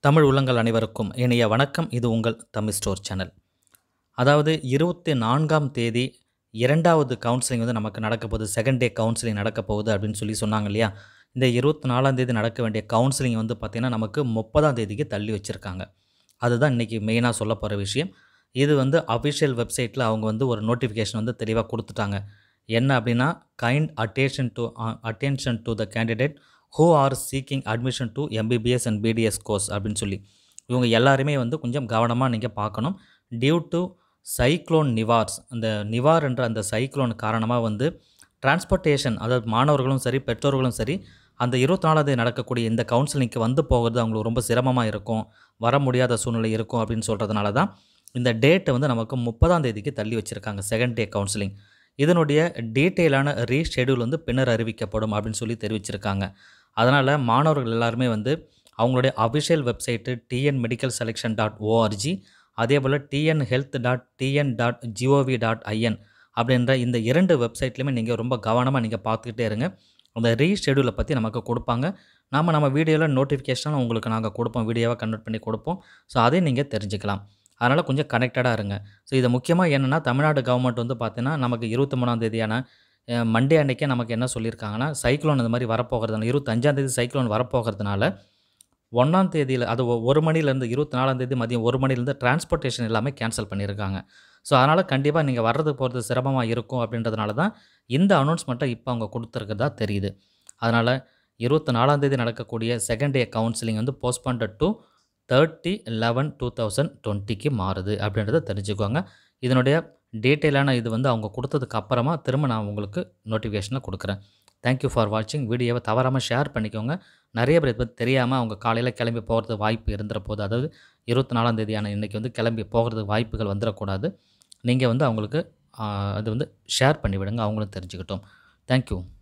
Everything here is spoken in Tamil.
தமிழ் உள்ளங்கள் அனைவருக்கும் இனிய வணக்கம் இது உங்கள் தமிழ் ஸ்டோர் சேனல் அதாவது இருபத்தி நான்காம் தேதி இரண்டாவது கவுன்சிலிங் வந்து நமக்கு நடக்க போகுது செகண்ட் டே கவுன்சிலிங் நடக்க போகுது அப்படின்னு சொல்லி சொன்னாங்க இல்லையா இந்த இருபத்தி நாலாம் தேதி நடக்க வேண்டிய கவுன்சிலிங் வந்து பார்த்திங்கன்னா நமக்கு முப்பதாம் தேதிக்கு தள்ளி வச்சுருக்காங்க அதுதான் இன்றைக்கி மெயினாக சொல்ல போகிற விஷயம் இது வந்து அஃபிஷியல் வெப்சைட்டில் அவங்க வந்து ஒரு நோட்டிஃபிகேஷன் வந்து தெளிவாக கொடுத்துட்டாங்க என்ன அப்படின்னா kind attention to attention to the candidate who are seeking admission to MBBS and BDS course அப்படின்னு சொல்லி இவங்க எல்லாருமே வந்து கொஞ்சம் கவனமாக நீங்கள் பார்க்கணும் டியூ டு சைக்ளோன் நிவார்ஸ் அந்த நிவார் என்ற அந்த சைக்ளோன் காரணமாக வந்து டிரான்ஸ்போர்ட்டேஷன் அதாவது மாணவர்களும் சரி பெற்றோர்களும் சரி அந்த இருபத்தி நாலாந்தேதி நடக்கக்கூடிய இந்த கவுன்சிலிங்க்கு வந்து போகிறது அவங்களுக்கு ரொம்ப சிரமமாக இருக்கும் வர முடியாத சூழ்நிலை இருக்கும் அப்படின்னு சொல்கிறதுனால தான் இந்த டேட்டை வந்து நமக்கு முப்பதாம் தேதிக்கு தள்ளி வச்சுருக்காங்க செகண்ட் டே கவுன்சிலிங் இதனுடைய டீட்டெயிலான ரீஷெடியூல் வந்து பின்னர் அறிவிக்கப்படும் அப்படின்னு சொல்லி தெரிவிச்சிருக்காங்க அதனால் மாணவர்கள் எல்லாருமே வந்து அவங்களுடைய official website TN medical selection dot ORG அதே போல் TN health dot TN dot GOV dot IN அப்படின்ற இந்த இரண்டு வெப்சைட்லையுமே நீங்கள் ரொம்ப கவனமாக நீங்கள் பார்த்துக்கிட்டே இருங்க அந்த ரீஷெடியூலை பற்றி நமக்கு கொடுப்பாங்க நாம் நம்ம வீடியோவில் நோட்டிஃபிகேஷன் உங்களுக்கு நாங்கள் கொடுப்போம் வீடியோவாக கன்வெர்ட் பண்ணி கொடுப்போம் ஸோ அதையும் நீங்கள் தெரிஞ்சுக்கலாம் அதனால் கொஞ்சம் கனெக்டடாக இருங்க ஸோ இது முக்கியமாக என்னென்னா தமிழ்நாடு கவர்மெண்ட் வந்து பார்த்தீங்கன்னா நமக்கு இருபத்தி மூணாம் தேதியான மண்டே அன்றைக்கே நமக்கு என்ன சொல்லியிருக்காங்கன்னா சைக்ளோன் இந்த மாதிரி வரப்போகிறதுனால இருபத்தஞ்சாம் தேதி சைக்ளோன் வரப்போகிறதுனால ஒன்றாம் தேதியில் அது ஒ- ஒரு மணிலேருந்து இருபத்தி நாலாம் தேதி மதியம் ஒரு மணிலேருந்து டிரான்ஸ்போர்ட்டேஷன் எல்லாமே கேன்சல் பண்ணியிருக்காங்க ஸோ அதனால் கண்டிப்பாக நீங்கள் வர்றது போகிறது சிரமமாக இருக்கும் அப்படின்றதுனால தான் இந்த அனௌன்ஸ்மெண்ட்டை இப்போ அவங்க கொடுத்துருக்கிறதா தெரியுது அதனால் இருபத்தி நாலாம் தேதி நடக்கக்கூடிய செகண்ட் டே கவுன்சிலிங் வந்து postponed to thirty eleven two thousand டுவெண்ட்டிக்கு மாறுது அப்படின்றத தெரிஞ்சுக்கோங்க இதனுடைய டீட்டெயிலான இது வந்து அவங்க கொடுத்ததுக்கு அப்புறமா திரும்ப நான் உங்களுக்கு நோட்டிஃபிகேஷனில் கொடுக்குறேன் தேங்க்யூ ஃபார் வாட்சிங் வீடியோவை தவறாமல் ஷேர் பண்ணிக்கோங்க நிறைய பேர் இதை பற்றி தெரியாமல் அவங்க காலையில் கிளம்பி போகிறது வாய்ப்பு இருந்துற போது அதாவது இருபத்தி நாலாம் தேதியான இன்றைக்கி வந்து கிளம்பி போகிறதுக்கு வாய்ப்புகள் வந்துடக்கூடாது நீங்கள் வந்து அவங்களுக்கு ஆ, அது வந்து ஷேர் பண்ணிவிடுங்க அவங்களும் தெரிஞ்சுக்கிட்டோம் தேங்க்யூ